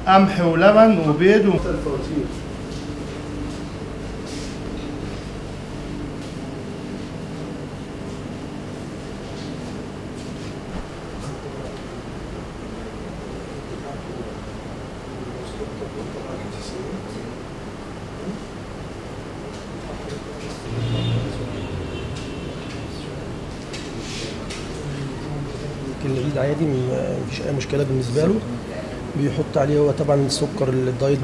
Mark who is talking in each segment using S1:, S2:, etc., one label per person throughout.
S1: قمح ولبن وبيض الفواتير
S2: الجديد عادي ما فيش اي مشكله بالنسبه له بيحط عليه هو طبعا السكر الدايت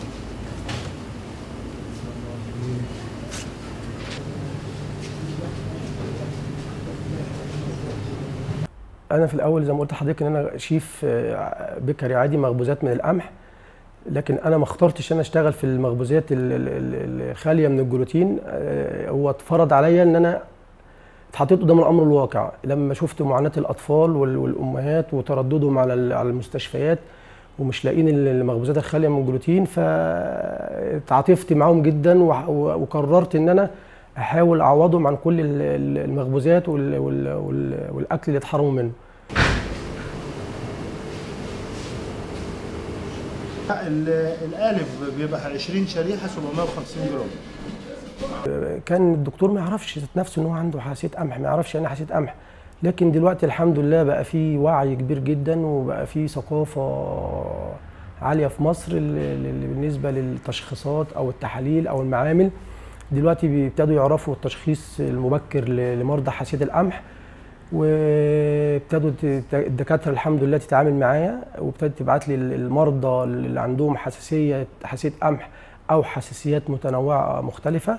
S2: انا في الاول زي ما قلت لحضرتك ان انا شيف آه، بيكري عادي مخبوزات من القمح لكن انا ما اخترتش انا اشتغل في المخبوزات ال- ال- ال- الخاليه من الجلوتين آه، هو اتفرض عليا ان انا اتحطيت قدام الامر الواقع لما شفت معاناه الاطفال وال- والامهات وترددهم على ال- على المستشفيات ومش لاقيين ال- المخبوزات الخاليه من الجلوتين فتعاطفت معاهم جدا وح- و- وقررت ان انا احاول اعوضهم عن كل ال- ال- المخبوزات وال- وال- وال- والاكل اللي اتحرموا منه
S1: ال- القالب بيبقى 20 شريحه 750 جرام
S2: كان الدكتور ما يعرفش ذات نفسه ان هو عنده حساسيه قمح ما يعرفش يعني حساسيه قمح لكن دلوقتي الحمد لله بقى في وعي كبير جدا وبقى في ثقافه عاليه في مصر اللي اللي بالنسبه للتشخيصات او التحاليل او المعامل دلوقتي بيبتدوا يعرفوا التشخيص المبكر ل- لمرضى حساسيه القمح وابتدوا ت- ت- الدكاتره الحمد لله تتعامل معايا وابتدت تبعت لي المرضى اللي عندهم حساسيه حساسيه قمح او حساسيات متنوعه مختلفه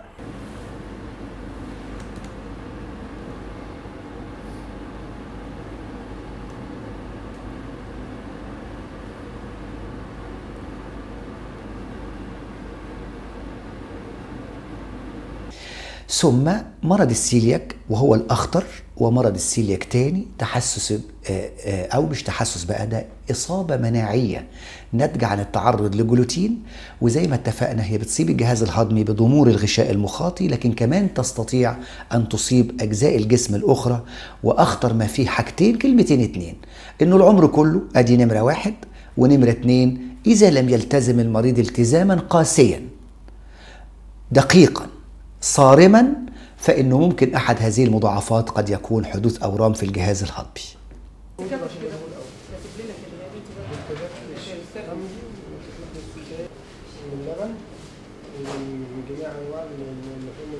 S3: ثم مرض السيلياك وهو الأخطر ومرض السيلياك تاني تحسس آه، آه، أو مش تحسس بقى ده إصابة مناعية ناتجة عن التعرض لجلوتين وزي ما اتفقنا هي بتصيب الجهاز الهضمي بضمور الغشاء المخاطي لكن كمان تستطيع أن تصيب أجزاء الجسم الأخرى وأخطر ما فيه حاجتين كلمتين اتنين إنه العمر كله أدي نمرة واحد ونمرة اتنين إذا لم يلتزم المريض التزاما قاسيا دقيقا صارما فإنه ممكن أحد هذه المضاعفات قد يكون حدوث أورام في الجهاز الهضمي
S2: اللبن من جميع انواع اللحوم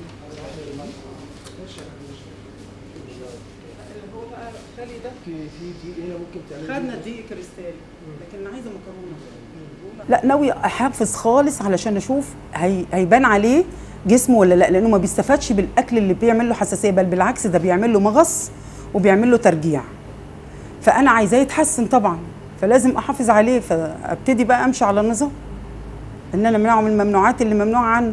S4: اللي هو بقى خالي ده
S2: في دي هنا ممكن تعمل
S4: خدنا دقيق كريستالي لكن عايزه مكرونه
S5: لا ناوي احفز خالص علشان اشوف هي... هيبان عليه جسمه ولا لا لانه ما بيستفادش بالاكل اللي بيعمل له حساسيه بل بالعكس ده بيعمل له مغص وبيعمل له ترجيع فانا عايزاه يتحسن طبعا فلازم احافظ عليه فابتدي بقى امشي على النظام ان انا امنعه من الممنوعات اللي ممنوع عنه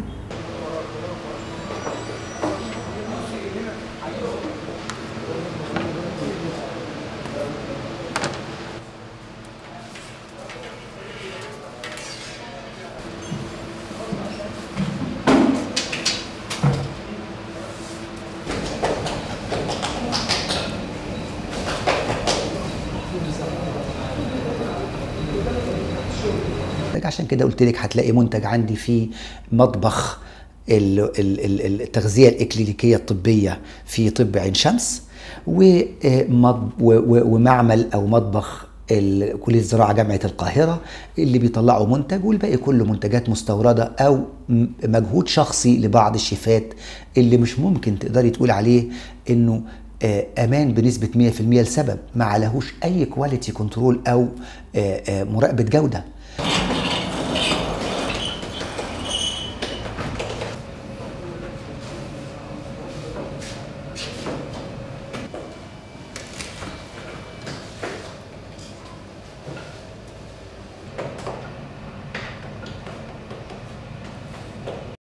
S3: عشان كده قلت لك هتلاقي منتج عندي في مطبخ ال- ال- ال- التغذية الإكلينيكية الطبية في طب عين شمس ومض- و- و- ومعمل أو مطبخ ال- كلية الزراعة جامعة القاهرة اللي بيطلعوا منتج والباقي كله منتجات مستوردة أو م- مجهود شخصي لبعض الشيفات اللي مش ممكن تقدري تقول عليه إنه آه، امان بنسبه 100% لسبب ما عليهوش اي كواليتي كنترول او آه، آه، مراقبه جوده